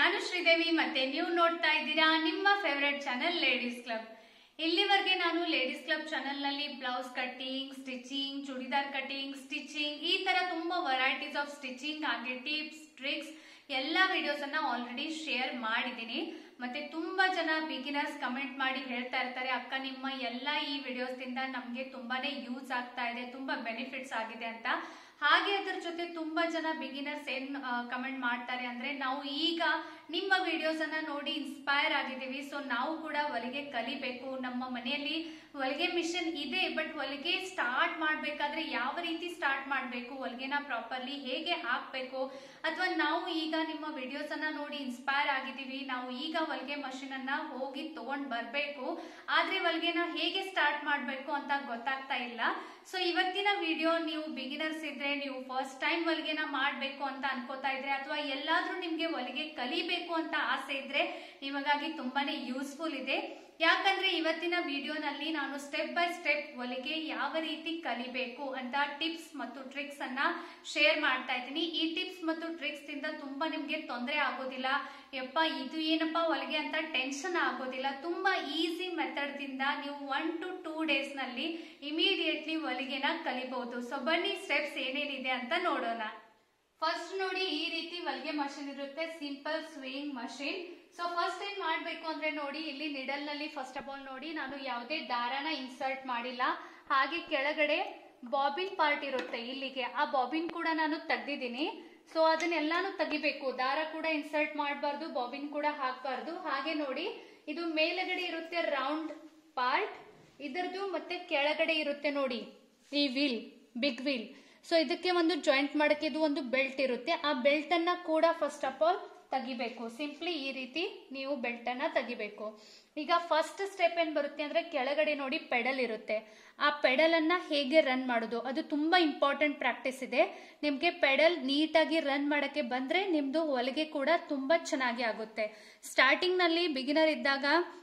ನಾನು ಶ್ರೀದೇವಿ ಮತ್ತೆ ನೀವು ನೋಡ್ತಾ ಇದ್ದೀರಾ ನಿಮ್ಮ ಫೇವರೆಟ್ ಚಾನೆಲ್ ಲೇಡೀಸ್ ಕ್ಲಬ್ ಇಲ್ಲಿವರೆಗೆ ನಾನು ಲೇಡೀಸ್ ಕ್ಲಬ್ ಚಾನೆಲ್ ನಲ್ಲಿ blouse cutting stitching churidar cutting stitching ಈ ತರ ತುಂಬಾ ವೆರೈಟೀಸ್ ಆಫ್ ಸ್ಟಿಚಿಂಗ್ ಹಾಗೆ ಟಿಪ್ಸ್ ಟ್ರಿಕ್ಸ್ ಎಲ್ಲ ವಿಡಿಯೋಸ್ ಅನ್ನ ಆಲ್ರೆಡಿ ಶೇರ್ ಮಾಡಿದ್ದೀನಿ ಮತ್ತೆ ತುಂಬಾ ಜನ ಬಿಗಿನರ್ಸ್ ಕಮೆಂಟ್ ಮಾಡಿ ಹೇಳ್ತಾ ಇರ್ತಾರೆ ಅಕ್ಕ ನಿಮ್ಮ ಎಲ್ಲ ಈ ವಿಡಿಯೋಸ್ ಇಂದ ನಮ್ಗೆ ತುಂಬಾನೇ ಯೂಸ್ ಆಗ್ತಾ ಇದೆ ತುಂಬಾ ಬೆನಿಫಿಟ್ಸ್ ಆಗಿದೆ ಅಂತ ಹಾಗೆ ಅದ್ರ ಜೊತೆ ತುಂಬಾ ಜನ ಬಿಗಿನರ್ಸ್ ಏನ್ ಕಮೆಂಟ್ ಮಾಡ್ತಾರೆ ಅಂದ್ರೆ ನಾವು ಈಗ ನಿಮ್ಮ ವಿಡಿಯೋಸ್ ಅನ್ನ ನೋಡಿ ಇನ್ಸ್ಪೈರ್ ಆಗಿದ್ದೀವಿ ಸೊ ನಾವು ಕೂಡ ಹೊಲಿಗೆ ಕಲಿಬೇಕು ನಮ್ಮ ಮನೆಯಲ್ಲಿ ಹೊಲಿಗೆ ಮಿಷನ್ ಇದೆ ಬಟ್ ಹೊಲಿಗೆ ಸ್ಟಾರ್ಟ್ ಮಾಡ್ಬೇಕಾದ್ರೆ ಯಾವ ರೀತಿ ಸ್ಟಾರ್ಟ್ ಮಾಡ್ಬೇಕು ಹೊಲಿಗೆನ ಪ್ರಾಪರ್ಲಿ ಹೇಗೆ ಹಾಕ್ಬೇಕು ಅಥವಾ ನಾವು ಈಗ ನಿಮ್ಮ ವಿಡಿಯೋಸ್ ಅನ್ನ ನೋಡಿ ಇನ್ಸ್ಪೈರ್ ಆಗಿದ್ದೀವಿ ನಾವು ಈಗ ಹೊಲಿಗೆ ಮಷಿನ್ ಅನ್ನ ಹೋಗಿ ತಗೊಂಡ್ ಬರ್ಬೇಕು ಆದ್ರೆ ಹೊಲಿಗೆನ ಹೇಗೆ ಸ್ಟಾರ್ಟ್ ಮಾಡ್ಬೇಕು ಅಂತ ಗೊತ್ತಾಗ್ತಾ ಇಲ್ಲ ಸೊ ಇವತ್ತಿನ ವಿಡಿಯೋ ನೀವು ಬಿಗಿನರ್ಸ್ ಇದ್ರೆ ನೀವು ಫಸ್ಟ್ ಟೈಮ್ ಹೊಲಿಗೆನ ಮಾಡ್ಬೇಕು ಅಂತ ಅನ್ಕೋತಾ ಇದ್ರೆ ಅಥವಾ ಎಲ್ಲಾದ್ರೂ ನಿಮ್ಗೆ ಹೊಲಿಗೆ ಕಲಿಬೇಕು ಅಂತ ಆಸೆ ಇದ್ರೆ ನಿಮಗಾಗಿ ತುಂಬಾನೇ ಯೂಸ್ಫುಲ್ ಇದೆ ಯಾಕಂದ್ರೆ ಇವತ್ತಿನ ವಿಡಿಯೋನಲ್ಲಿ ನಾನು ಸ್ಟೆಪ್ ಬೈ ಸ್ಟೆಪ್ ಹೊಲಿಗೆ ಯಾವ ರೀತಿ ಕಲಿಬೇಕು ಅಂತ ಟಿಪ್ಸ್ ಮತ್ತು ಟ್ರಿಕ್ಸ್ ಅನ್ನ ಶೇರ್ ಮಾಡ್ತಾ ಇದ್ದೀನಿ ಈ ಟಿಪ್ಸ್ ಮತ್ತು ಟ್ರಿಕ್ಸ್ ಇಂದ ತುಂಬಾ ನಿಮ್ಗೆ ತೊಂದರೆ ಆಗೋದಿಲ್ಲ ಯಪ್ಪ ಇದು ಏನಪ್ಪಾ ಹೊಲಿಗೆ ಅಂತ ಟೆನ್ಷನ್ ಆಗೋದಿಲ್ಲ ತುಂಬಾ ಈಸಿ ಮೆಥಡ್ ದಿಂದ ನೀವು ಒನ್ ಟು ಟೂ ಡೇಸ್ ನಲ್ಲಿ ಇಮಿಡಿಯೇಟ್ಲಿ ಹೊಲಿಗೆನ ಕಲಿಬಹುದು ಸೊ ಬನ್ನಿ ಸ್ಟೆಪ್ಸ್ ಏನೇನಿದೆ ಅಂತ ನೋಡೋಣ ಫಸ್ಟ್ ನೋಡಿ ಈ ರೀತಿ ಹೊಲಿಗೆ ಮಷಿನ್ ಇರುತ್ತೆ simple swing machine so first ಏನ್ ಮಾಡ್ಬೇಕು ಅಂದ್ರೆ ನೋಡಿ ಇಲ್ಲಿ ನಿಡಲ್ ನಲ್ಲಿ ಫಸ್ಟ್ ಆಫ್ ಆಲ್ ನೋಡಿ ನಾನು ಯಾವುದೇ ದಾರನ ಇನ್ಸರ್ಟ್ ಮಾಡಿಲ್ಲ ಹಾಗೆ ಕೆಳಗಡೆ ಬಾಬಿನ್ ಪಾರ್ಟ್ ಇರುತ್ತೆ ಇಲ್ಲಿಗೆ ಆ ಬಾಬಿನ್ ಕೂಡ ನಾನು ತೆಗ್ದಿದ್ದೀನಿ ಸೊ ಅದನ್ನೆಲ್ಲಾನು ತೆಗಿಬೇಕು ದಾರ ಕೂಡ ಇನ್ಸರ್ಟ್ ಮಾಡಬಾರ್ದು ಬಾಬಿನ್ ಕೂಡ ಹಾಕಬಾರ್ದು ಹಾಗೆ ನೋಡಿ ಇದು ಮೇಲಗಡೆ ಇರುತ್ತೆ ರೌಂಡ್ ಪಾರ್ಟ್ ಇದರದು ಮತ್ತೆ ಕೆಳಗಡೆ ಇರುತ್ತೆ ನೋಡಿ ಈ ವೀಲ್ ಬಿಗ್ ವೀಲ್ ಸೊ ಇದಕ್ಕೆ ಒಂದು ಜಾಯಿಂಟ್ ಮಾಡಕ್ಕೆ ಇದು ಒಂದು ಬೆಲ್ಟ್ ಇರುತ್ತೆ ಆ ಬೆಲ್ಟ್ ಅನ್ನ ಕೂಡ ಫಸ್ಟ್ ಆಫ್ ಆಲ್ ತೆಗಿಬೇಕು ಸಿಂಪ್ಲಿ ಈ ರೀತಿ ನೀವು ಬೆಲ್ಟ್ ಅನ್ನ ತೆಗಿಬೇಕು ಈಗ ಫಸ್ಟ್ ಸ್ಟೆಪ್ ಏನ್ ಬರುತ್ತೆ ಅಂದ್ರೆ ಕೆಳಗಡೆ ನೋಡಿ ಪೆಡಲ್ ಇರುತ್ತೆ ಆ ಪೆಡಲ್ ಅನ್ನ ಹೇಗೆ ರನ್ ಮಾಡೋದು ಅದು ತುಂಬಾ ಇಂಪಾರ್ಟೆಂಟ್ ಪ್ರಾಕ್ಟೀಸ್ ಇದೆ ನಿಮ್ಗೆ ಪೆಡಲ್ ನೀಟಾಗಿ ರನ್ ಮಾಡಕ್ಕೆ ಬಂದ್ರೆ ನಿಮ್ದು ಹೊಲಿಗೆ ಕೂಡ ತುಂಬಾ ಚೆನ್ನಾಗಿ ಆಗುತ್ತೆ ಸ್ಟಾರ್ಟಿಂಗ್ ನಲ್ಲಿ ಬಿಗಿನರ್ ಇದ್ದಾಗ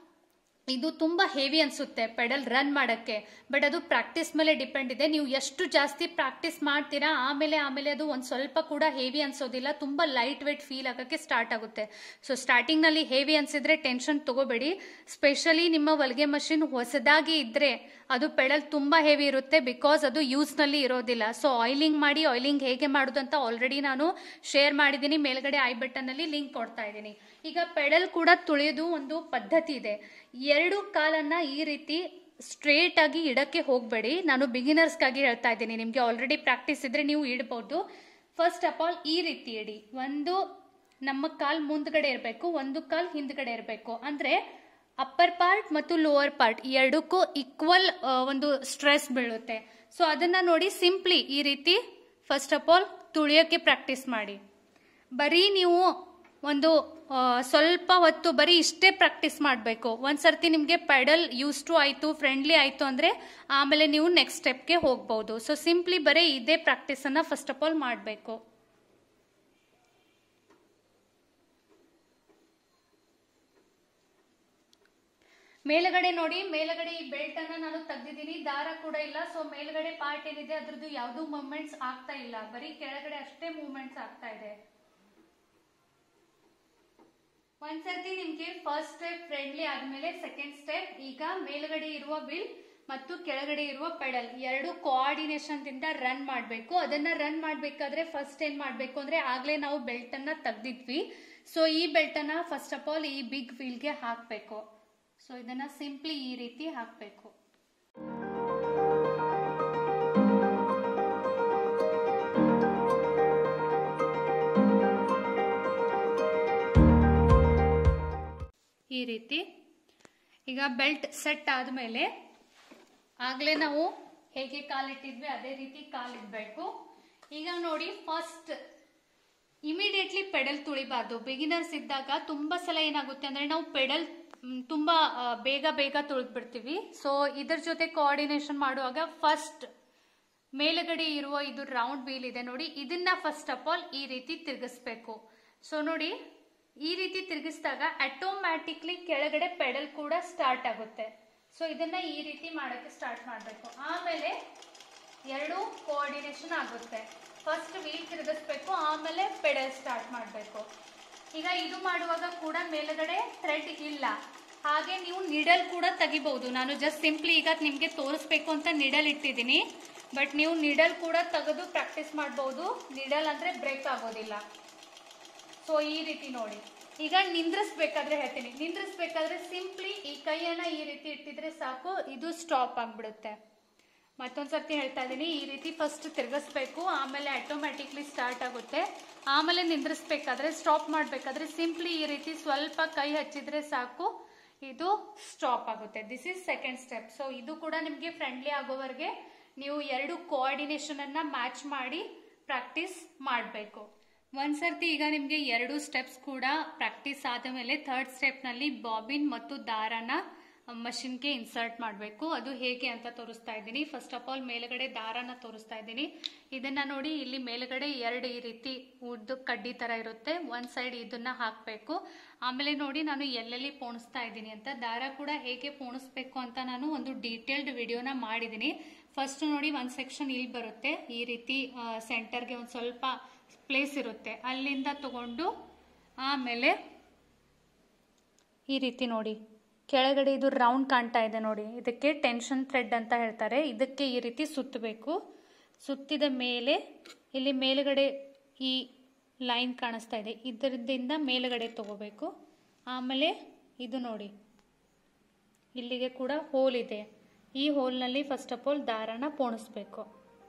ಇದು ತುಂಬಾ ಹೆವಿ ಅನ್ಸುತ್ತೆ ಪೆಡಲ್ ರನ್ ಮಾಡಕ್ಕೆ ಬಟ್ ಅದು ಪ್ರಾಕ್ಟೀಸ್ ಮೇಲೆ ಡಿಪೆಂಡ್ ಇದೆ ನೀವು ಎಷ್ಟು ಜಾಸ್ತಿ ಪ್ರಾಕ್ಟೀಸ್ ಮಾಡ್ತೀರಾ ಆಮೇಲೆ ಆಮೇಲೆ ಅದು ಒಂದ್ ಸ್ವಲ್ಪ ಕೂಡ ಹೆವಿ ಅನ್ಸೋದಿಲ್ಲ ತುಂಬಾ ಲೈಟ್ ವೇಟ್ ಫೀಲ್ ಆಗಕ್ಕೆ ಸ್ಟಾರ್ಟ್ ಆಗುತ್ತೆ ಸೊ ಸ್ಟಾರ್ಟಿಂಗ್ ನಲ್ಲಿ ಹೆವಿ ಅನ್ಸಿದ್ರೆ ಟೆನ್ಷನ್ ತಗೋಬೇಡಿ ಸ್ಪೆಷಲಿ ನಿಮ್ಮ ಹೊಲಿಗೆ ಮಷಿನ್ ಹೊಸದಾಗಿ ಇದ್ರೆ ಅದು ಪೆಡಲ್ ತುಂಬಾ ಹೆವಿ ಇರುತ್ತೆ ಬಿಕಾಸ್ ಅದು ಯೂಸ್ ನಲ್ಲಿ ಇರೋದಿಲ್ಲ ಸೊ ಆಯಿಲಿಂಗ್ ಮಾಡಿ ಆಯಿಲಿಂಗ್ ಹೇಗೆ ಮಾಡುದು ಅಂತ ಆಲ್ರೆಡಿ ನಾನು ಶೇರ್ ಮಾಡಿದ್ದೀನಿ ಮೇಲ್ಗಡೆ ಐ ಬಟನ್ ಅಲ್ಲಿ ಲಿಂಕ್ ಕೊಡ್ತಾ ಇದ್ದೀನಿ ಈಗ ಪೆಡಲ್ ಕೂಡ ತುಳಿಯೋದು ಒಂದು ಪದ್ಧತಿ ಇದೆ ಎರಡು ಕಾಲನ್ನ ಈ ರೀತಿ ಸ್ಟ್ರೇಟ್ ಆಗಿ ಇಡಕ್ಕೆ ಹೋಗಬೇಡಿ ನಾನು ಬಿಗಿನರ್ಸ್ಗಾಗಿ ಹೇಳ್ತಾ ಇದ್ದೀನಿ ನಿಮಗೆ ಆಲ್ರೆಡಿ ಪ್ರಾಕ್ಟೀಸ್ ಇದ್ರೆ ನೀವು ಇಡಬಹುದು ಫಸ್ಟ್ ಆಫ್ ಆಲ್ ಈ ರೀತಿ ಇಡಿ ಒಂದು ನಮ್ಮ ಕಾಲ್ ಮುಂದ್ಗಡೆ ಇರಬೇಕು ಒಂದು ಕಾಲ್ ಹಿಂದ್ಗಡೆ ಇರಬೇಕು ಅಂದ್ರೆ ಅಪ್ಪರ್ ಪಾರ್ಟ್ ಮತ್ತು ಲೋವರ್ ಪಾರ್ಟ್ ಎರಡಕ್ಕೂ ಈಕ್ವಲ್ ಒಂದು ಸ್ಟ್ರೆಸ್ ಬೀಳುತ್ತೆ ಸೊ ಅದನ್ನ ನೋಡಿ ಸಿಂಪ್ಲಿ ಈ ರೀತಿ ಫಸ್ಟ್ ಆಫ್ ಆಲ್ ತುಳಿಯೋಕೆ ಪ್ರಾಕ್ಟೀಸ್ ಮಾಡಿ ಬರೀ ನೀವು ಒಂದು ಸ್ವಲ್ಪ ಹೊತ್ತು ಬರೀ ಇಷ್ಟೇ ಪ್ರಾಕ್ಟೀಸ್ ಮಾಡಬೇಕು ಒಂದ್ಸರ್ತಿ ನಿಮಗೆ ಪೆಡಲ್ ಯೂಸ್ ಟು ಆಯಿತು ಫ್ರೆಂಡ್ಲಿ ಆಯಿತು ಅಂದರೆ ಆಮೇಲೆ ನೀವು ನೆಕ್ಸ್ಟ್ ಸ್ಟೆಪ್ಗೆ ಹೋಗ್ಬೋದು ಸೊ ಸಿಂಪ್ಲಿ ಬರೀ ಇದೇ ಪ್ರಾಕ್ಟೀಸನ್ನು ಫಸ್ಟ್ ಆಫ್ ಆಲ್ ಮಾಡಬೇಕು ಮೇಲಗಡೆ ನೋಡಿ ಮೇಲಗಡೆ ಈ ಬೆಲ್ಟ್ ಅನ್ನ ನಾನು ತೆಗ್ದಿದ್ದೀನಿ ದಾರ ಕೂಡ ಇಲ್ಲ ಸೊ ಮೇಲ್ಗಡೆ ಪಾರ್ಟ್ ಏನಿದೆ ಅದ್ರದ್ದು ಯಾವ್ದು ಮೂವ್ಮೆಂಟ್ಸ್ ಆಗ್ತಾ ಇಲ್ಲ ಬರೀ ಕೆಳಗಡೆ ಅಷ್ಟೇ ಮೂವ್ಮೆಂಟ್ಸ್ ಆಗ್ತಾ ಇದೆ ಒಂದ್ಸರ್ತಿ ನಿಮ್ಗೆ ಫಸ್ಟ್ ಸ್ಟೆಪ್ ಫ್ರೆಂಡ್ಲಿ ಆದ್ಮೇಲೆ ಸೆಕೆಂಡ್ ಸ್ಟೆಪ್ ಈಗ ಮೇಲ್ಗಡೆ ಇರುವ ವಿಲ್ ಮತ್ತು ಕೆಳಗಡೆ ಇರುವ ಪೆಡಲ್ ಎರಡು ಕೋಆರ್ಡಿನೇಷನ್ ದಿಂದ ರನ್ ಮಾಡಬೇಕು ಅದನ್ನ ರನ್ ಮಾಡ್ಬೇಕಾದ್ರೆ ಫಸ್ಟ್ ಏನ್ ಮಾಡ್ಬೇಕು ಅಂದ್ರೆ ಆಗ್ಲೇ ನಾವು ಬೆಲ್ಟ್ ಅನ್ನ ತೆಗ್ದಿದ್ವಿ ಸೊ ಈ ಬೆಲ್ಟ್ ಅನ್ನ ಫಸ್ಟ್ ಆಫ್ ಆಲ್ ಈ ಬಿಗ್ ವೀಲ್ಗೆ ಹಾಕ್ಬೇಕು ಸೊ ಇದನ್ನ ಸಿಂಪ್ಲಿ ಈ ರೀತಿ ಹಾಕ್ಬೇಕು ಈ ರೀತಿ ಈಗ ಬೆಲ್ಟ್ ಸೆಟ್ ಆದ್ಮೇಲೆ ಆಗ್ಲೇ ನಾವು ಹೇಗೆ ಕಾಲಿಟ್ಟಿದ್ವಿ ಅದೇ ರೀತಿ ಕಾಲಿಡ್ಬೇಕು ಈಗ ನೋಡಿ ಫಸ್ಟ್ ಇಮಿಡಿಯೇಟ್ಲಿ ಪೆಡಲ್ ತುಳಿಬಾರ್ದು ಬಿಗಿನರ್ಸ್ ಇದ್ದಾಗ ತುಂಬಾ ಸಲ ಏನಾಗುತ್ತೆ ಅಂದ್ರೆ ನಾವು ಪೆಡಲ್ ತುಂಬಾ ಬೇಗ ಬೇಗ ತುಳಿದ್ಬಿಡ್ತೀವಿ ಸೊ ಇದ್ರ ಜೊತೆ ಕೋಆರ್ಡಿನೇಷನ್ ಮಾಡುವಾಗ ಫಸ್ಟ್ ಮೇಲುಗಡೆ ಇರುವ ಇದು ರೌಂಡ್ ವೀಲ್ ಇದೆ ನೋಡಿ ಇದನ್ನ ಫಸ್ಟ್ ಆಫ್ ಆಲ್ ಈ ರೀತಿ ತಿರುಗಿಸ್ಬೇಕು ಸೊ ನೋಡಿ ಈ ರೀತಿ ತಿರುಗಿಸಿದಾಗ ಆಟೋಮ್ಯಾಟಿಕ್ಲಿ ಕೆಳಗಡೆ ಪೆಡಲ್ ಕೂಡ ಸ್ಟಾರ್ಟ್ ಆಗುತ್ತೆ ಸೊ ಇದನ್ನ ಈ ರೀತಿ ಮಾಡಕ್ಕೆ ಸ್ಟಾರ್ಟ್ ಮಾಡಬೇಕು ಆಮೇಲೆ ಎರಡು ಕೋಆರ್ಡಿನೇಷನ್ ಆಗುತ್ತೆ ಫಸ್ಟ್ ವೀಲ್ ತಿರುಗಿಸ್ಬೇಕು ಆಮೇಲೆ ಪೆಡಲ್ ಸ್ಟಾರ್ಟ್ ಮಾಡಬೇಕು ಈಗ ಇದು ಮಾಡುವಾಗ ಕೂಡ ಮೇಲ್ಗಡೆ ಥ್ರೆಡ್ ಇಲ್ಲ ಹಾಗೆ ನೀವು ನಿಡಲ್ ಕೂಡ ತೆಗಿಬಹುದು ನಾನು ಜಸ್ಟ್ ಸಿಂಪ್ಲಿ ಈಗ ನಿಮಗೆ ತೋರಿಸ್ಬೇಕು ಅಂತ ನಿಡಲ್ ಇಟ್ಟಿದ್ದೀನಿ ಬಟ್ ನೀವು ನಿಡಲ್ ಕೂಡ ತೆಗೆದು ಪ್ರಾಕ್ಟೀಸ್ ಮಾಡಬಹುದು ನಿಡಲ್ ಅಂದ್ರೆ ಬ್ರೇಕ್ ಆಗೋದಿಲ್ಲ ಸೊ ಈ ರೀತಿ ನೋಡಿ ಈಗ ನಿಂದ್ರಿಸ್ಬೇಕಾದ್ರೆ ಹೇಳ್ತೀನಿ ನಿಂದ್ರಿಸ್ಬೇಕಾದ್ರೆ ಸಿಂಪ್ಲಿ ಈ ಕೈಯನ್ನ ಈ ರೀತಿ ಇಟ್ಟಿದ್ರೆ ಸಾಕು ಇದು ಸ್ಟಾಪ್ ಆಗ್ಬಿಡುತ್ತೆ ಮತ್ತೊಂದ್ಸರ್ತಿ ಹೇಳ್ತಾ ಇದ್ದೀನಿ ಈ ರೀತಿ ಫಸ್ಟ್ ತಿರ್ಗಿಸ್ಬೇಕು ಆಮೇಲೆ ಆಟೋಮ್ಯಾಟಿಕ್ಲಿ ಸ್ಟಾರ್ಟ್ ಆಗುತ್ತೆ ಆಮೇಲೆ ನಿಂದ್ರಿಸ್ಬೇಕಾದ್ರೆ ಸ್ಟಾಪ್ ಮಾಡಬೇಕಾದ್ರೆ ಸಿಂಪ್ಲಿ ಈ ರೀತಿ ಸ್ವಲ್ಪ ಕೈ ಹಚ್ಚಿದ್ರೆ ಸಾಕು ಇದು ಸ್ಟಾಪ್ ಆಗುತ್ತೆ this is second step so ಇದು ಕೂಡ ನಿಮಗೆ ಫ್ರೆಂಡ್ಲಿ ಆಗೋವರೆಗೆ ನೀವು ಎರಡು ಕೋಆರ್ಡಿನೇಷನ್ ಅನ್ನ ಮ್ಯಾಚ್ ಮಾಡಿ ಪ್ರಾಕ್ಟೀಸ್ ಮಾಡಬೇಕು ಒಂದ್ಸರ್ತಿ ಈಗ ನಿಮಗೆ ಎರಡು ಸ್ಟೆಪ್ಸ್ ಕೂಡ ಪ್ರಾಕ್ಟೀಸ್ ಆದ ಮೇಲೆ ಥರ್ಡ್ ಸ್ಟೆಪ್ನಲ್ಲಿ ಬಾಬಿನ್ ಮತ್ತು ದಾರನ ಮಷಿನ್ಗೆ ಇನ್ಸರ್ಟ್ ಮಾಡಬೇಕು ಅದು ಹೇಗೆ ಅಂತ ತೋರಿಸ್ತಾ ಇದ್ದೀನಿ ಫಸ್ಟ್ ಆಫ್ ಆಲ್ ಮೇಲ್ಗಡೆ ದಾರನ ತೋರಿಸ್ತಾ ಇದ್ದೀನಿ ಇದನ್ನ ನೋಡಿ ಇಲ್ಲಿ ಮೇಲ್ಗಡೆ ಎರಡು ಈ ರೀತಿ ಉದ್ದು ಕಡ್ಡಿ ತರ ಇರುತ್ತೆ ಒಂದ್ ಸೈಡ್ ಇದನ್ನ ಹಾಕಬೇಕು ಆಮೇಲೆ ನೋಡಿ ನಾನು ಎಲ್ಲೆಲ್ಲಿ ಪೋಣಿಸ್ತಾ ಇದ್ದೀನಿ ಅಂತ ದಾರ ಕೂಡ ಹೇಗೆ ಪೋಣಿಸ್ಬೇಕು ಅಂತ ನಾನು ಒಂದು ಡೀಟೇಲ್ಡ್ ವಿಡಿಯೋನ ಮಾಡಿದ್ದೀನಿ ಫಸ್ಟ್ ನೋಡಿ ಒಂದ್ ಸೆಕ್ಷನ್ ಇಲ್ಲಿ ಬರುತ್ತೆ ಈ ರೀತಿ ಸೆಂಟರ್ಗೆ ಒಂದು ಸ್ವಲ್ಪ ಪ್ಲೇಸ್ ಇರುತ್ತೆ ಅಲ್ಲಿಂದ ತಗೊಂಡು ಆಮೇಲೆ ಈ ರೀತಿ ನೋಡಿ ಕೆಳಗಡೆ ಇದು ರೌಂಡ್ ಕಾಣ್ತಾ ಇದೆ ನೋಡಿ ಇದಕ್ಕೆ ಟೆನ್ಷನ್ ಥ್ರೆಡ್ ಅಂತ ಹೇಳ್ತಾರೆ ಇದಕ್ಕೆ ಈ ರೀತಿ ಸುತ್ತಬೇಕು ಸುತ್ತಿದ ಮೇಲೆ ಇಲ್ಲಿ ಮೇಲುಗಡೆ ಈ ಲೈನ್ ಕಾಣಿಸ್ತಾ ಇದೆ ಇದರಿಂದ ಮೇಲುಗಡೆ ತಗೋಬೇಕು ಆಮೇಲೆ ಇದು ನೋಡಿ ಇಲ್ಲಿಗೆ ಕೂಡ ಹೋಲ್ ಇದೆ ಈ ಹೋಲ್ನಲ್ಲಿ ಫಸ್ಟ್ ಆಫ್ ಆಲ್ ದಾರನ ಪೋಣಿಸ್ಬೇಕು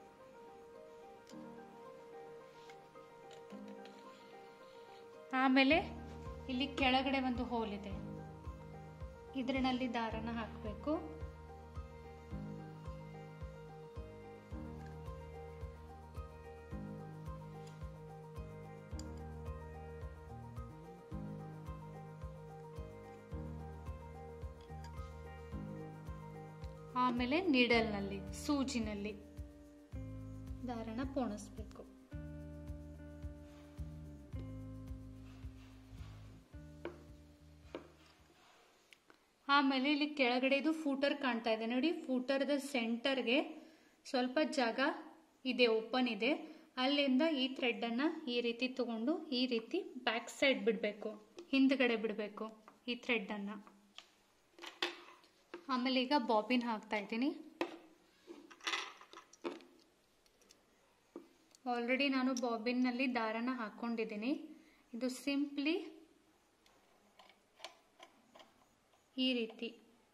ಆಮೇಲೆ ಇಲ್ಲಿ ಕೆಳಗಡೆ ಒಂದು ಹೋಲ್ ಇದೆ ಇದರಲ್ಲಿ ದಾರನ ಹಾಕಬೇಕು ಆಮೇಲೆ ನೀಡಲ್ನಲ್ಲಿ ಸೂಜಿನಲ್ಲಿ ದಾರನ ಪೋಣಿಸ್ಬೇಕು ಆಮೇಲೆ ಇಲ್ಲಿ ಕೆಳಗಡೆ ಇದು ಫೂಟರ್ ಕಾಣ್ತಾ ಇದೆ ನೋಡಿ ಫೂಟರ್ದ ಸೆಂಟರ್ಗೆ ಸ್ವಲ್ಪ ಜಾಗ ಇದೆ ಓಪನ್ ಇದೆ ಅಲ್ಲಿಂದ ಈ ಥ್ರೆಡ್ ಅನ್ನ ಈ ರೀತಿ ತಗೊಂಡು ಈ ರೀತಿ ಬ್ಯಾಕ್ ಸೈಡ್ ಬಿಡಬೇಕು ಹಿಂದ್ಗಡೆ ಬಿಡಬೇಕು ಈ ಥ್ರೆಡ್ ಅನ್ನ ಆಮೇಲೆ ಈಗ ಬಾಬಿನ್ ಹಾಕ್ತಾ ಇದ್ದೀನಿ ಆಲ್ರೆಡಿ ನಾನು ಬಾಬಿನ್ನಲ್ಲಿ ದಾರನ ಹಾಕೊಂಡಿದ್ದೀನಿ ಇದು ಸಿಂಪ್ಲಿ ಈ ರೀತಿ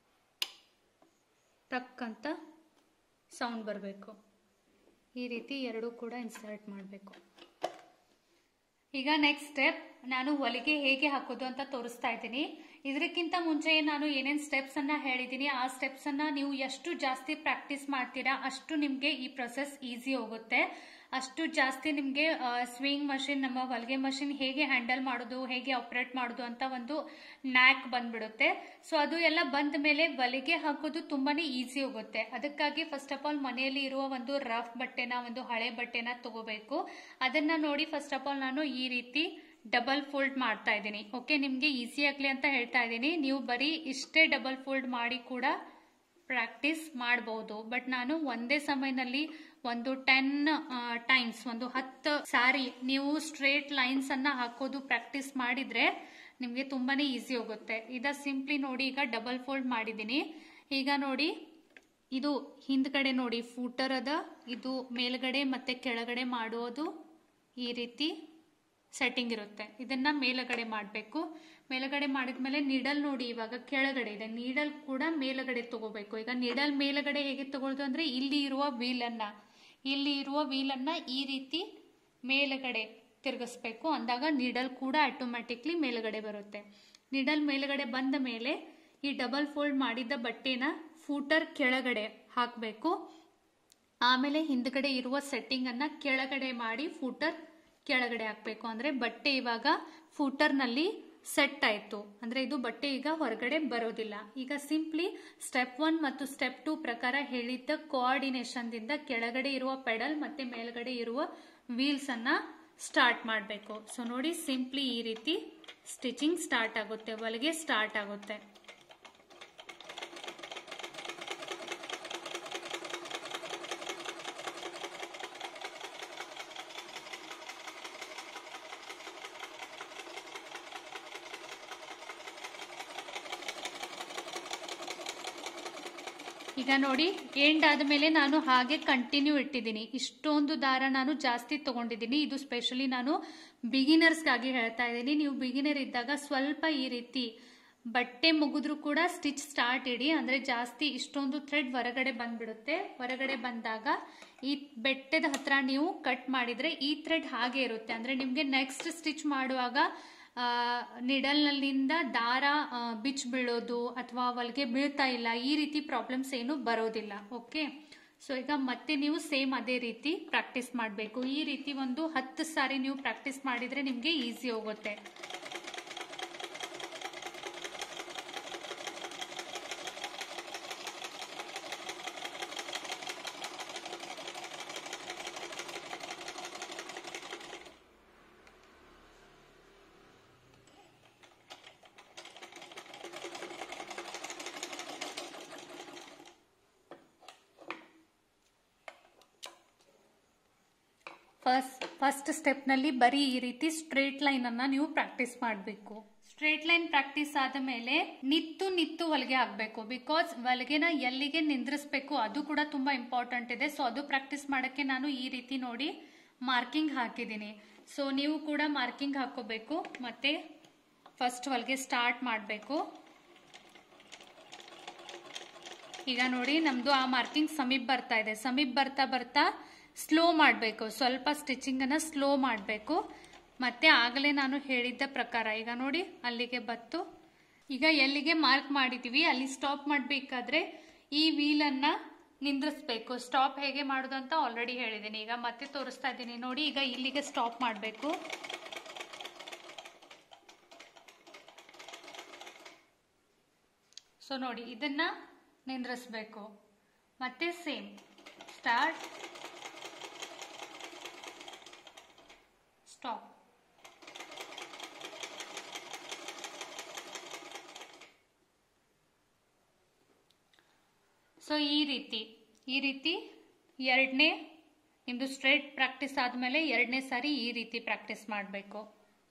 ಟಕ್ ಅಂತ ಸೌಂಡ್ ಬರಬೇಕು ಈ ರೀತಿ ಎರಡೂ ಕೂಡ ಇನ್ಸರ್ಟ್ ಮಾಡಬೇಕು ಈಗ ನೆಕ್ಸ್ಟ್ ಸ್ಟೆಪ್ ನಾನು ಹೊಲಿಗೆ ಹೇಗೆ ಹಾಕೋದು ಅಂತ ತೋರಿಸ್ತಾ ಇದ್ದೀನಿ ಇದಕ್ಕಿಂತ ಮುಂಚೆ ನಾನು ಏನೇನು ಸ್ಟೆಪ್ಸ್ ಅನ್ನ ಹೇಳಿದ್ದೀನಿ ಆ ಸ್ಟೆಪ್ಸ್ ಅನ್ನ ನೀವು ಎಷ್ಟು ಜಾಸ್ತಿ ಪ್ರಾಕ್ಟೀಸ್ ಮಾಡ್ತೀರಾ ಅಷ್ಟು ನಿಮಗೆ ಈ ಪ್ರೊಸೆಸ್ ಈಸಿ ಹೋಗುತ್ತೆ ಅಷ್ಟು ಜಾಸ್ತಿ ನಿಮಗೆ ಸ್ವಿಂಗ್ ಮಷಿನ್ ನಮ್ಮ ಹೊಲಿಗೆ ಮಷಿನ್ ಹೇಗೆ ಹ್ಯಾಂಡಲ್ ಮಾಡೋದು ಹೇಗೆ ಆಪರೇಟ್ ಮಾಡೋದು ಅಂತ ಒಂದು ನ್ಯಾಕ್ ಬಂದ್ಬಿಡುತ್ತೆ ಸೊ ಅದು ಎಲ್ಲ ಬಂದ ಮೇಲೆ ಹೊಲಿಗೆ ಹಾಕೋದು ತುಂಬಾನೇ ಈಸಿ ಹೋಗುತ್ತೆ ಅದಕ್ಕಾಗಿ ಫಸ್ಟ್ ಆಫ್ ಆಲ್ ಮನೆಯಲ್ಲಿ ಇರುವ ಒಂದು ರಫ್ ಬಟ್ಟೆನ ಒಂದು ಹಳೆ ಬಟ್ಟೆನ ತಗೋಬೇಕು ಅದನ್ನ ನೋಡಿ ಫಸ್ಟ್ ಆಫ್ ಆಲ್ ನಾನು ಈ ರೀತಿ ಡಬಲ್ ಫೋಲ್ಡ್ ಮಾಡ್ತಾ ಇದ್ದೀನಿ ಓಕೆ ನಿಮಗೆ ಈಸಿ ಆಗ್ಲಿ ಅಂತ ಹೇಳ್ತಾ ಇದ್ದೀನಿ ನೀವು ಬರೀ ಇಷ್ಟೇ ಡಬಲ್ ಫೋಲ್ಡ್ ಮಾಡಿ ಕೂಡ ಪ್ರಾಕ್ಟೀಸ್ ಮಾಡಬಹುದು ಬಟ್ ನಾನು ಒಂದೇ ಸಮಯದಲ್ಲಿ ಒಂದು ಟೆನ್ ಟೈಮ್ಸ್ ಒಂದು ಹತ್ತು ಸಾರಿ ನೀವು ಸ್ಟ್ರೇಟ್ ಲೈನ್ಸ್ ಅನ್ನ ಹಾಕೋದು ಪ್ರಾಕ್ಟೀಸ್ ಮಾಡಿದ್ರೆ ನಿಮಗೆ ತುಂಬಾನೇ ಈಸಿ ಹೋಗುತ್ತೆ ಇದ ಸಿಂಪ್ಲಿ ನೋಡಿ ಈಗ ಡಬಲ್ ಫೋಲ್ಡ್ ಮಾಡಿದ್ದೀನಿ ಈಗ ನೋಡಿ ಇದು ಹಿಂದ್ಗಡೆ ನೋಡಿ ಫೂಟರ್ ಅದ ಇದು ಮೇಲ್ಗಡೆ ಮತ್ತೆ ಕೆಳಗಡೆ ಮಾಡೋದು ಈ ರೀತಿ ಸೆಟ್ಟಿಂಗ್ ಇರುತ್ತೆ ಇದನ್ನ ಮೇಲಗಡೆ ಮಾಡಬೇಕು ಮೇಲಗಡೆ ಮಾಡಿದ್ಮೇಲೆ ನೀಡಲ್ ನೋಡಿ ಇವಾಗ ಕೆಳಗಡೆ ಇದೆ ನೀಡಲ್ ಕೂಡ ಮೇಲಗಡೆ ತಗೋಬೇಕು ಈಗ ನೀಡಲ್ ಮೇಲಗಡೆ ಹೇಗೆ ತಗೊಳ್ಳೋದು ಅಂದ್ರೆ ಇಲ್ಲಿ ಇರುವ ವೀಲನ್ನ ಇಲ್ಲಿ ಇರುವ ವೀಲನ್ನ ಈ ರೀತಿ ಮೇಲಗಡೆ ತಿರುಗಿಸ್ಬೇಕು ಅಂದಾಗ ನೀಡಲ್ ಕೂಡ ಆಟೋಮ್ಯಾಟಿಕ್ಲಿ ಮೇಲಗಡೆ ಬರುತ್ತೆ ನೀಡಲ್ ಮೇಲಗಡೆ ಬಂದ ಮೇಲೆ ಈ ಡಬಲ್ ಫೋಲ್ಡ್ ಮಾಡಿದ ಬಟ್ಟೆನ ಫೂಟರ್ ಕೆಳಗಡೆ ಹಾಕಬೇಕು ಆಮೇಲೆ ಹಿಂದ್ಗಡೆ ಇರುವ ಸೆಟ್ಟಿಂಗ್ ಅನ್ನ ಕೆಳಗಡೆ ಮಾಡಿ ಫೂಟರ್ ಕೆಳಗಡೆ ಹಾಕ್ಬೇಕು ಅಂದ್ರೆ ಬಟ್ಟೆ ಇವಾಗ ಫೂಟರ್ ನಲ್ಲಿ ಸೆಟ್ ಆಯ್ತು ಅಂದ್ರೆ ಇದು ಬಟ್ಟೆ ಈಗ ಹೊರಗಡೆ ಬರೋದಿಲ್ಲ ಈಗ ಸಿಂಪ್ಲಿ ಸ್ಟೆಪ್ ಒನ್ ಮತ್ತು ಸ್ಟೆಪ್ ಟೂ ಪ್ರಕಾರ ಹೇಳಿದ್ದ ಕೋಆರ್ಡಿನೇಷನ್ ದಿಂದ ಕೆಳಗಡೆ ಇರುವ ಪೆಡಲ್ ಮತ್ತೆ ಮೇಲ್ಗಡೆ ಇರುವ ವೀಲ್ಸ್ ಅನ್ನ ಸ್ಟಾರ್ಟ್ ಮಾಡಬೇಕು ಸೊ ನೋಡಿ ಸಿಂಪ್ಲಿ ಈ ರೀತಿ ಸ್ಟಿಚಿಂಗ್ ಸ್ಟಾರ್ಟ್ ಆಗುತ್ತೆ ಹೊಲಿಗೆ ಸ್ಟಾರ್ಟ್ ಆಗುತ್ತೆ ಈಗ ನೋಡಿ ಎಂಡ್ ಆದಮೇಲೆ ನಾನು ಹಾಗೆ ಕಂಟಿನ್ಯೂ ಇಟ್ಟಿದ್ದೀನಿ ಇಷ್ಟೊಂದು ದಾರ ನಾನು ಜಾಸ್ತಿ ತಗೊಂಡಿದ್ದೀನಿ ಇದು ಸ್ಪೆಷಲಿ ನಾನು ಬಿಗಿನರ್ಸ್ಗಾಗಿ ಹೇಳ್ತಾ ಇದ್ದೀನಿ ನೀವು ಬಿಗಿನರ್ ಇದ್ದಾಗ ಸ್ವಲ್ಪ ಈ ರೀತಿ ಬಟ್ಟೆ ಮುಗಿದ್ರು ಕೂಡ ಸ್ಟಿಚ್ ಸ್ಟಾರ್ಟ್ ಇಡಿ ಅಂದ್ರೆ ಜಾಸ್ತಿ ಇಷ್ಟೊಂದು ಥ್ರೆಡ್ ಹೊರಗಡೆ ಬಂದ್ಬಿಡುತ್ತೆ ಹೊರಗಡೆ ಬಂದಾಗ ಈ ಬೆಟ್ಟದ ಹತ್ರ ನೀವು ಕಟ್ ಮಾಡಿದ್ರೆ ಈ ಥ್ರೆಡ್ ಹಾಗೆ ಇರುತ್ತೆ ಅಂದ್ರೆ ನಿಮ್ಗೆ ನೆಕ್ಸ್ಟ್ ಸ್ಟಿಚ್ ಮಾಡುವಾಗ ನಿಡಲ್ನಲ್ಲಿಂದ ದಾರ ಬಿಚ್ ಬೀಳೋದು ಅಥವಾ ಹೊಲಿಗೆ ಬೀಳ್ತಾ ಇಲ್ಲ ಈ ರೀತಿ ಪ್ರಾಬ್ಲಮ್ಸ್ ಏನು ಬರೋದಿಲ್ಲ ಓಕೆ ಸೊ ಈಗ ಮತ್ತೆ ನೀವು ಸೇಮ್ ಅದೇ ರೀತಿ ಪ್ರಾಕ್ಟೀಸ್ ಮಾಡಬೇಕು ಈ ರೀತಿ ಒಂದು ಹತ್ತು ಸಾರಿ ನೀವು ಪ್ರಾಕ್ಟೀಸ್ ಮಾಡಿದ್ರೆ ನಿಮಗೆ ಈಸಿ ಹೋಗುತ್ತೆ ಫಸ್ಟ್ ಫಸ್ಟ್ ಸ್ಟೆಪ್ನಲ್ಲಿ ಬರೀ ಈ ರೀತಿ ಸ್ಟ್ರೇಟ್ ಲೈನ್ ಅನ್ನ ನೀವು ಪ್ರಾಕ್ಟೀಸ್ ಮಾಡಬೇಕು ಸ್ಟ್ರೇಟ್ ಲೈನ್ ಪ್ರಾಕ್ಟೀಸ್ ಆದ ಮೇಲೆ ನಿತ್ತು ನಿತ್ತು ಹೊಲಿಗೆ ಹಾಕಬೇಕು ಬಿಕಾಸ್ ಹೊಲಿಗೆನ ಎಲ್ಲಿಗೆ ನಿಂದ್ರಿಸ್ಬೇಕು ಅದು ಕೂಡ ತುಂಬಾ ಇಂಪಾರ್ಟೆಂಟ್ ಇದೆ ಸೊ ಅದು ಪ್ರಾಕ್ಟೀಸ್ ಮಾಡಕ್ಕೆ ನಾನು ಈ ರೀತಿ ನೋಡಿ ಮಾರ್ಕಿಂಗ್ ಹಾಕಿದ್ದೀನಿ ಸೊ ನೀವು ಕೂಡ ಮಾರ್ಕಿಂಗ್ ಹಾಕೋಬೇಕು ಮತ್ತೆ ಫಸ್ಟ್ ಹೊಲಿಗೆ ಸ್ಟಾರ್ಟ್ ಮಾಡಬೇಕು ಈಗ ನೋಡಿ ನಮ್ದು ಆ ಮಾರ್ಕಿಂಗ್ ಸಮೀಪ್ ಬರ್ತಾ ಇದೆ ಸಮೀಪ್ ಬರ್ತಾ ಬರ್ತಾ ಸ್ಲೋ ಮಾಡಬೇಕು ಸ್ವಲ್ಪ ಸ್ಟಿಚಿಂಗ್ ಅನ್ನ ಸ್ಲೋ ಮಾಡಬೇಕು ಮತ್ತೆ ಆಗಲೇ ನಾನು ಹೇಳಿದ್ದ ಪ್ರಕಾರ ಈಗ ನೋಡಿ ಅಲ್ಲಿಗೆ ಬತ್ತು ಈಗ ಎಲ್ಲಿಗೆ ಮಾರ್ಕ್ ಮಾಡಿದೀವಿ ಅಲ್ಲಿ ಸ್ಟಾಪ್ ಮಾಡಬೇಕಾದ್ರೆ ಈ ವೀಲ್ ಅನ್ನ ನಿಂದ್ರಿಸ್ಬೇಕು ಸ್ಟಾಪ್ ಹೇಗೆ ಮಾಡೋದು ಅಂತ ಆಲ್ರೆಡಿ ಹೇಳಿದ್ದೀನಿ ಈಗ ಮತ್ತೆ ತೋರಿಸ್ತಾ ಇದ್ದೀನಿ ನೋಡಿ ಈಗ ಇಲ್ಲಿಗೆ ಸ್ಟಾಪ್ ಮಾಡಬೇಕು ಸೊ ನೋಡಿ ಇದನ್ನ ನಿಂದ್ರಿಸ್ಬೇಕು ಮತ್ತೆ ಸೇಮ್ ಸ್ಟಾರ್ಟ್ ಸ್ಟಾಪ್ ಸೊ ಈ ರೀತಿ ಈ ರೀತಿ ಎರಡನೇ ನಿಮ್ದು ಸ್ಟ್ರೇಟ್ ಪ್ರಾಕ್ಟೀಸ್ ಆದಮೇಲೆ ಎರಡನೇ ಸಾರಿ ಈ ರೀತಿ ಪ್ರಾಕ್ಟೀಸ್ ಮಾಡಬೇಕು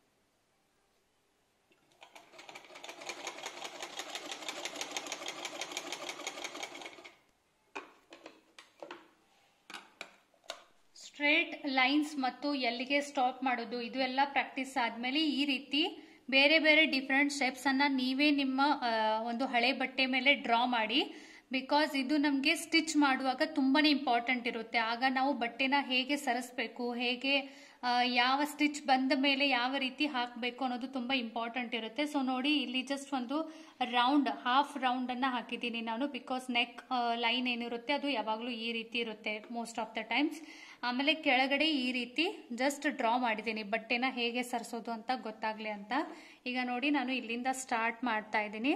ಸ್ಟ್ರೇಟ್ ಲೈನ್ಸ್ ಮತ್ತು ಎಲ್ಲಿಗೆ ಸ್ಟಾಪ್ ಮಾಡೋದು ಇದು ಎಲ್ಲ ಪ್ರಾಕ್ಟೀಸ್ ಆದಮೇಲೆ ಈ ರೀತಿ ಬೇರೆ ಬೇರೆ ಡಿಫ್ರೆಂಟ್ ಶೇಪ್ಸ್ ಅನ್ನ ನೀವೇ ನಿಮ್ಮ ಆ, ಒಂದು ಹಳೆ ಬಟ್ಟೆ ಮೇಲೆ ಡ್ರಾ ಮಾಡಿ ಬಿಕಾಸ್ ಇದು ನಮಗೆ ಸ್ಟಿಚ್ ಮಾಡುವಾಗ ತುಂಬಾನೇ ಇಂಪಾರ್ಟೆಂಟ್ ಇರುತ್ತೆ ಆಗ ನಾವು ಬಟ್ಟೆನ ಹೇಗೆ ಸರಿಸ್ಬೇಕು ಹೇಗೆ ಆ, ಯಾವ ಸ್ಟಿಚ್ ಬಂದ ಮೇಲೆ ಯಾವ ರೀತಿ ಹಾಕಬೇಕು ಅನ್ನೋದು ತುಂಬಾ ಇಂಪಾರ್ಟೆಂಟ್ ಇರುತ್ತೆ ಸೊ ನೋಡಿ ಇಲ್ಲಿ ಜಸ್ಟ್ ಒಂದು ರೌಂಡ್ ಹಾಫ್ ರೌಂಡ್ ಅನ್ನ ಹಾಕಿದ್ದೀನಿ ನಾನು ಬಿಕಾಸ್ ನೆಕ್ ಲೈನ್ ಏನಿರುತ್ತೆ ಅದು ಯಾವಾಗಲೂ ಈ ರೀತಿ ಇರುತ್ತೆ ಮೋಸ್ಟ್ ಆಫ್ ದ ಟೈಮ್ಸ್ ಆಮೇಲೆ ಕೆಳಗಡೆ ಈ ರೀತಿ ಜಸ್ಟ್ ಡ್ರಾ ಮಾಡಿದ್ದೀನಿ ಬಟ್ಟೆನ ಹೇಗೆ ಸರಿಸೋದು ಅಂತ ಗೊತ್ತಾಗ್ಲಿ ಅಂತ ಈಗ ನೋಡಿ ನಾನು ಇಲ್ಲಿಂದ ಸ್ಟಾರ್ಟ್ ಮಾಡ್ತಾ ಇದ್ದೀನಿ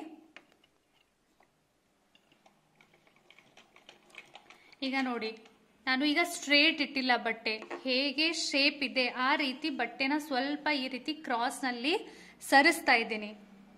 ಈಗ ನೋಡಿ ನಾನು ಈಗ ಸ್ಟ್ರೇಟ್ ಇಟ್ಟಿಲ್ಲ ಬಟ್ಟೆ ಹೇಗೆ ಶೇಪ್ ಇದೆ ಆ ರೀತಿ ಬಟ್ಟೆನ ಸ್ವಲ್ಪ ಈ ರೀತಿ ಕ್ರಾಸ್ ನಲ್ಲಿ ಸರಿಸ್ತಾ ಇದ್ದೀನಿ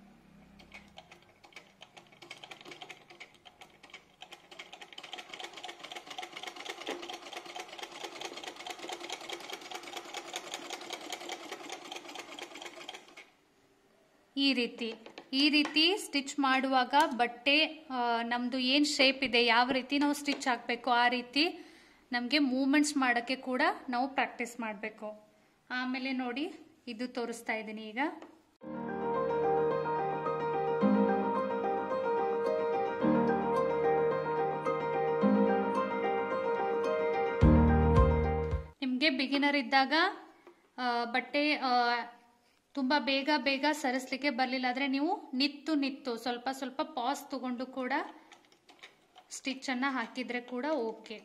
ಈ ರೀತಿ ಈ ರೀತಿ ಸ್ಟಿಚ್ ಮಾಡುವಾಗ ಬಟ್ಟೆ ಆ, ನಮ್ದು ಏನ್ ಶೇಪ್ ಇದೆ ಯಾವ ರೀತಿ ನಾವು ಸ್ಟಿಚ್ ಹಾಕಬೇಕು ಆ ರೀತಿ ನಮಗೆ ಮೂಮೆಂಟ್ಸ್ ಮಾಡೋಕ್ಕೆ ಕೂಡ ನಾವು ಪ್ರಾಕ್ಟೀಸ್ ಮಾಡಬೇಕು ಆಮೇಲೆ ನೋಡಿ ಇದು ತೋರಿಸ್ತಾ ಇದ್ದೀನಿ ಈಗ ನಿಮಗೆ ಬಿಗಿನರ್ ಇದ್ದಾಗ ಆ, ಬಟ್ಟೆ ಆ, ತುಂಬಾ ಬೇಗ ಬೇಗ ಸರಿಸ್ಲಿಕ್ಕೆ ಬರಲಿಲ್ಲ ಆದ್ರೆ ನೀವು ನಿತ್ತು ನಿತ್ತು ಸ್ವಲ್ಪ ಸ್ವಲ್ಪ ಪಾಸ್ ತಗೊಂಡು ಕೂಡ ಸ್ಟಿಚ್ ಅನ್ನ ಹಾಕಿದ್ರೆ ಕೂಡ ಓಕೆ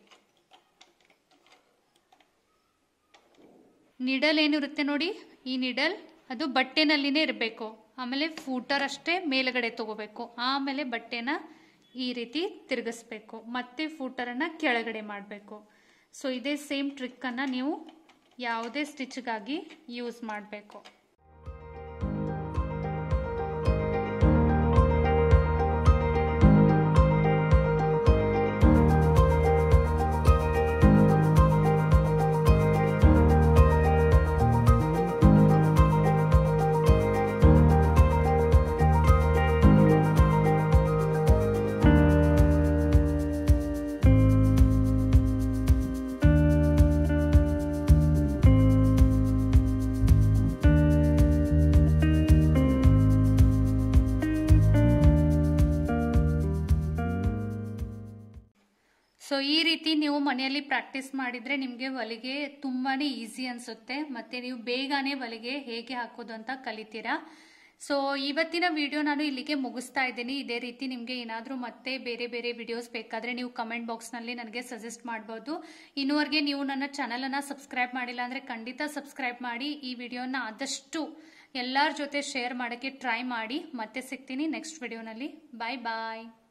ನಿಡಲ್ ಏನಿರುತ್ತೆ ನೋಡಿ ಈ ನಿಡಲ್ ಅದು ಬಟ್ಟೆನಲ್ಲಿನೇ ಇರಬೇಕು ಆಮೇಲೆ ಫೂಟರ್ ಅಷ್ಟೇ ಮೇಲ್ಗಡೆ ತಗೋಬೇಕು ಆಮೇಲೆ ಬಟ್ಟೆನ ಈ ರೀತಿ ತಿರುಗಿಸ್ಬೇಕು ಮತ್ತೆ ಫೂಟರನ್ನ ಕೆಳಗಡೆ ಮಾಡಬೇಕು ಸೊ ಇದೇ ಸೇಮ್ ಟ್ರಿಕ್ಕನ್ನು ನೀವು ಯಾವುದೇ ಸ್ಟಿಚ್ಗಾಗಿ ಯೂಸ್ ಮಾಡಬೇಕು ಸೊ ಈ ರೀತಿ ನೀವು ಮನೆಯಲ್ಲಿ ಪ್ರಾಕ್ಟೀಸ್ ಮಾಡಿದ್ರೆ ನಿಮಗೆ ಹೊಲಿಗೆ ತುಂಬಾನೇ ಈಸಿ ಅನ್ಸುತ್ತೆ ಮತ್ತೆ ನೀವು ಬೇಗನೆ ಹೊಲಿಗೆ ಹೇಗೆ ಹಾಕೋದು ಅಂತ ಕಲಿತೀರಾ ಸೊ ಇವತ್ತಿನ ವಿಡಿಯೋ ನಾನು ಇಲ್ಲಿಗೆ ಮುಗಿಸ್ತಾ ಇದ್ದೀನಿ ಇದೇ ರೀತಿ ನಿಮಗೆ ಏನಾದರೂ ಮತ್ತೆ ಬೇರೆ ಬೇರೆ ವಿಡಿಯೋಸ್ ಬೇಕಾದರೆ ನೀವು ಕಮೆಂಟ್ ಬಾಕ್ಸ್ನಲ್ಲಿ ನನಗೆ ಸಜೆಸ್ಟ್ ಮಾಡ್ಬೋದು ಇನ್ನುವರೆಗೆ ನೀವು ನನ್ನ ಚಾನಲನ್ನು ಸಬ್ಸ್ಕ್ರೈಬ್ ಮಾಡಿಲ್ಲ ಅಂದರೆ ಖಂಡಿತ ಸಬ್ಸ್ಕ್ರೈಬ್ ಮಾಡಿ ಈ ವಿಡಿಯೋನ ಆದಷ್ಟು ಎಲ್ಲರ ಜೊತೆ ಶೇರ್ ಮಾಡೋಕ್ಕೆ ಟ್ರೈ ಮಾಡಿ ಮತ್ತೆ ಸಿಗ್ತೀನಿ ನೆಕ್ಸ್ಟ್ ವಿಡಿಯೋನಲ್ಲಿ ಬಾಯ್ ಬಾಯ್